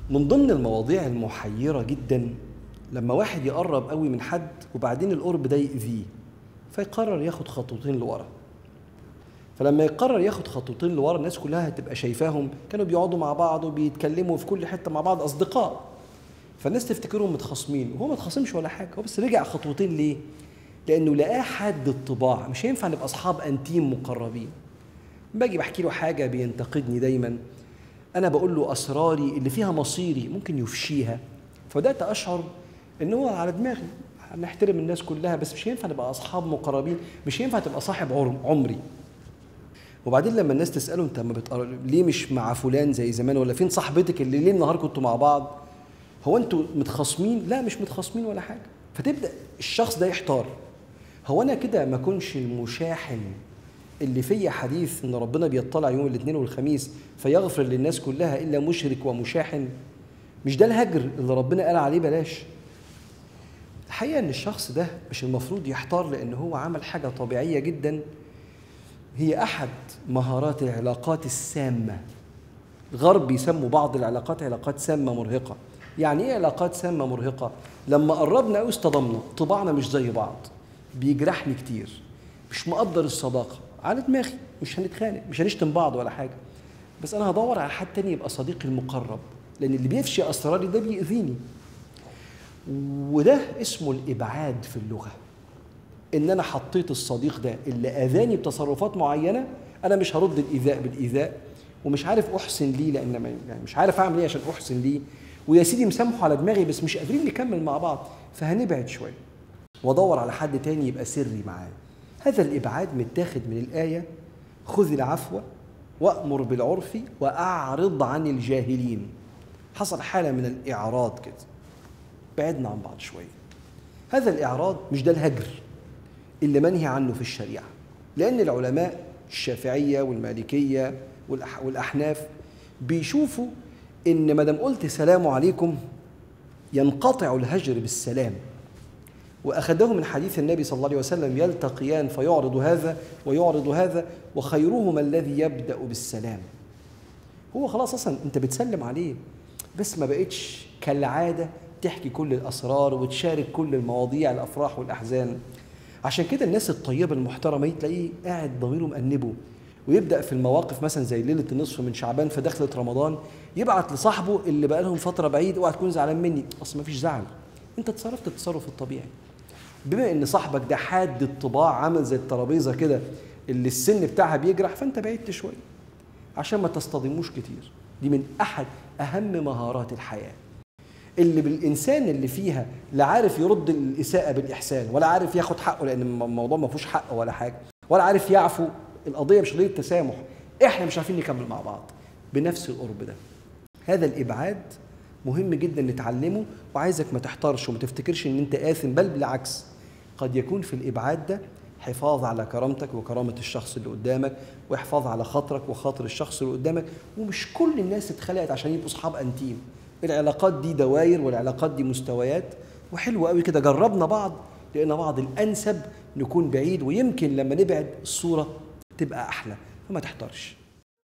من ضمن المواضيع المحيرة جدا لما واحد يقرب قوي من حد وبعدين القرب ده يأذيه فيقرر ياخد خطوتين لورا فلما يقرر ياخد خطوتين لورا الناس كلها هتبقى شايفاهم كانوا بيقعدوا مع بعض وبيتكلموا في كل حته مع بعض اصدقاء فالناس تفتكرهم متخاصمين وهو ما اتخاصمش ولا حاجه هو بس رجع خطوتين ليه؟ لانه لقاه حاد الطباع مش هينفع نبقى اصحاب انتيم مقربين باجي بحكي له حاجه بينتقدني دايما انا بقول له اسراري اللي فيها مصيري ممكن يفشيها فبدات اشعر ان هو على دماغي نحترم الناس كلها بس مش هينفع نبقى اصحاب مقربين مش هينفع تبقى صاحب عرم- عمري وبعدين لما الناس تساله انت ما بتقر... ليه مش مع فلان زي زمان ولا فين صاحبتك اللي ليل نهار كنتوا مع بعض هو انتوا متخاصمين لا مش متخاصمين ولا حاجه فتبدا الشخص ده يحتار هو انا كده ما اكونش المشاحن اللي فيا حديث ان ربنا بيطلع يوم الاثنين والخميس فيغفر للناس كلها الا مشرك ومشاحن مش ده الهجر اللي ربنا قال عليه بلاش الحقيقه ان الشخص ده مش المفروض يحتار لان هو عمل حاجه طبيعيه جدا هي احد مهارات العلاقات السامه الغرب بيسموا بعض العلاقات علاقات سامه مرهقه يعني ايه علاقات سامه مرهقه لما قربنا قوي اصطدمنا طباعنا مش زي بعض بيجرحني كتير مش مقدر الصداقه على دماغي مش هنتخانق مش هنشتم بعض ولا حاجه بس انا هدور على حد تاني يبقى صديقي المقرب لان اللي بيفشي اسراري ده بيأذيني وده اسمه الابعاد في اللغه ان انا حطيت الصديق ده اللي اذاني بتصرفات معينه انا مش هرد الايذاء بالايذاء ومش عارف احسن ليه لان ما- يعني مش عارف اعمل ايه عشان احسن ليه ويا سيدي مسامحه على دماغي بس مش قادرين نكمل مع بعض فهنبعد شويه وادور على حد تاني يبقى سري معاه هذا الابعاد متاخد من الايه خذ العفو وامر بالعرف واعرض عن الجاهلين حصل حاله من الاعراض كده بعدنا عن بعض شويه هذا الاعراض مش ده الهجر اللي منهي عنه في الشريعه لان العلماء الشافعيه والمالكيه والأح- والاحناف بيشوفوا ان ما دام قلت سلام عليكم ينقطع الهجر بالسلام واخذه من حديث النبي صلى الله عليه وسلم يلتقيان فيعرض هذا ويعرض هذا وخيرهما الذي يبدا بالسلام هو خلاص اصلا انت بتسلم عليه بس ما بقتش كالعاده تحكي كل الاسرار وتشارك كل المواضيع الافراح والاحزان عشان كده الناس الطيبه المحترمه تلاقيه قاعد ضميره مأنبه ويبدا في المواقف مثلا زي ليله النصف من شعبان في دخله رمضان يبعت لصاحبه اللي بقى لهم فتره بعيد اوعى تكون زعلان مني اصل ما فيش زعل انت اتصرفت التصرف الطبيعي بما ان صاحبك ده حاد الطباع عامل زي الترابيزه كده اللي السن بتاعها بيجرح فانت بعدت شويه عشان ما تصطدموش كتير دي من احد اهم مهارات الحياه اللي بالانسان اللي فيها لا عارف يرد الاساءه بالاحسان ولا عارف ياخد حقه لان الموضوع ما فيهوش حق ولا حاجه ولا عارف يعفو القضيه مش قضيه تسامح احنا مش عارفين نكمل مع بعض بنفس القرب ده هذا الابعاد مهم جدا نتعلمه وعايزك ما تحتارش وما تفتكرش ان انت آثم بل بالعكس قد يكون في الابعاد ده حفاظ على كرامتك وكرامة الشخص اللي قدامك وحفاظ على خاطرك وخاطر الشخص اللي قدامك ومش كل الناس اتخلقت عشان يبقوا اصحاب انتيم العلاقات دي دواير والعلاقات دي مستويات وحلوة قوي كده جربنا بعض لقينا بعض الانسب نكون بعيد ويمكن لما نبعد الصورة تبقى احلى فما تحتارش